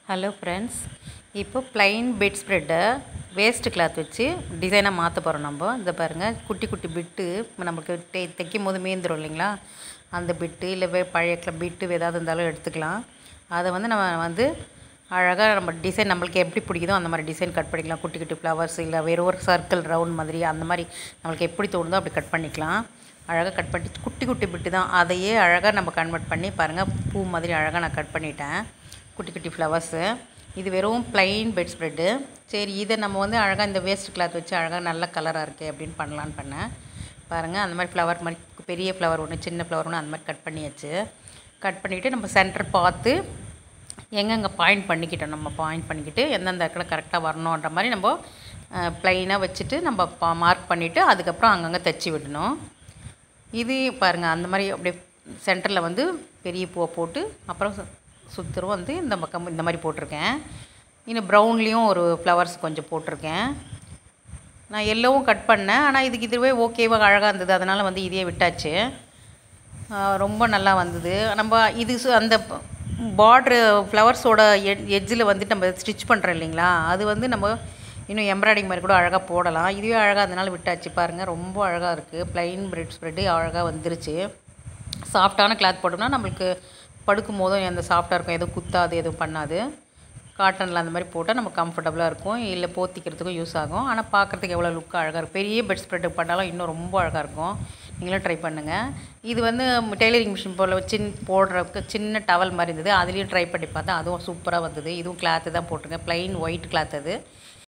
hello friends இப்போ plain bed ஸ்ப்ரெட்டை waste cloth வச்சு டிசைனாக மாற்ற போகிறோம் நம்ம இந்த பாருங்கள் குட்டி குட்டி பிட்டு நமக்கு டே தைக்கும் போது மீந்துரும் இல்லைங்களா அந்த பிட்டு இல்லை வே பழைய கிள பிட்டு ஏதாவது இருந்தாலும் எடுத்துக்கலாம் அதை வந்து நம்ம வந்து அழகாக நம்ம டிசைன் நம்மளுக்கு எப்படி பிடிக்குதோ அந்த மாதிரி டிசைன் கட் பண்ணிக்கலாம் குட்டி குட்டி ஃப்ளவர்ஸ் இல்லை வெறும் ஒரு சர்க்கிள் ரவுண்ட் மாதிரி அந்த மாதிரி நம்மளுக்கு எப்படி தோணுதோ அப்படி கட் பண்ணிக்கலாம் அழகாக கட் பண்ணி குட்டி குட்டி பிட்டு தான் அதையே அழகாக நம்ம கன்வெர்ட் பண்ணி பாருங்கள் பூ மாதிரி அழகாக நான் கட் பண்ணிட்டேன் குட்டி குட்டி ஃப்ளவர்ஸு இது வெறும் plain பெட் ஸ்ப்ரெட்டு சரி இதை நம்ம வந்து அழகாக இந்த வேஸ்ட் கிளாத் வச்சு அழகாக நல்ல கலராக இருக்கே அப்படின்னு பண்ணலான்னு பண்ணேன் பாருங்கள் அந்த மாதிரி ஃப்ளவர் மாதிரி பெரிய ஃப்ளவர் ஒன்று சின்ன ஃப்ளவர் ஒன்று அந்த மாதிரி கட் பண்ணியாச்சு கட் பண்ணிவிட்டு நம்ம சென்டர் பார்த்து எங்கெங்கே பாயிண்ட் பண்ணிக்கிட்டோம் நம்ம பாயிண்ட் பண்ணிக்கிட்டு எந்தெந்த இடத்துல கரெக்டாக வரணுன்ற மாதிரி நம்ம ப்ளைனாக வச்சுட்டு நம்ம பா மார்க் பண்ணிவிட்டு அதுக்கப்புறம் அங்கங்கே தைச்சி விடணும் இது பாருங்கள் அந்த மாதிரி அப்படியே சென்டரில் வந்து பெரிய பூவை போட்டு அப்புறம் சு- சுத்தரும் வந்து இந்த பக்கம் இந்த மாதிரி போட்டிருக்கேன் இன்னும் ப்ரௌன்லேயும் ஒரு ஃப்ளவர்ஸ் கொஞ்சம் போட்டிருக்கேன் நான் எல்லோவும் கட் பண்ணேன் ஆனால் இதுக்கு இதுவே ஓகேவாக அழகாக இருந்தது அதனால் வந்து இதையே விட்டாச்சு ஆஹ் ரொம்ப நல்லா வந்தது நம்ம இது சு- அந்த பார்ட்ரு ஃப்ளவர்ஸோட எட்ஜில் வந்துட்டு நம்ம ஸ்டிச் பண்ணுறோம் இல்லைங்களா அது வந்து நம்ம இன்னும் எம்ப்ராய்டிங் மாதிரி கூட அழகாக போடலாம் இதுவே அழகாக அதனால விட்டாச்சு பாருங்கள் ரொம்ப அழகாக இருக்குது ப்ளைன் பிரெட் ஸ்ப்ரெட்டு அழகாக வந்துருச்சு சாஃப்டான கிளாத் போட்டோம்னா நம்மளுக்கு படுக்கும் போதும் எந்த சாஃப்டாக இருக்கும் எதுவும் குத்தாது எதுவும் பண்ணாது காட்டனில் அந்த மாதிரி போட்டால் நம்ம கம்ஃபர்டபுளாக இருக்கும் இல்லை போத்திக்கிறதுக்கும் யூஸ் ஆகும் ஆனால் பார்க்குறதுக்கு எவ்வளோ லுக்காக அழகாக இருக்கும் பெரிய பெட் ஸ்ப்ரெட்டு பண்ணாலும் இன்னும் ரொம்ப அழகாக இருக்கும் நீங்களும் ட்ரை பண்ணுங்கள் இது வந்து டெய்லரிங் மிஷின் போல் வச்சு போடுறதுக்கு சின்ன டவல் மாதிரி இருந்தது அதுலேயும் ட்ரை பண்ணி பார்த்தேன் அதுவும் சூப்பராக வந்தது இதுவும் கிளாத்து தான் போட்டிருக்கேன் plain ஒயிட் கிளாத் அது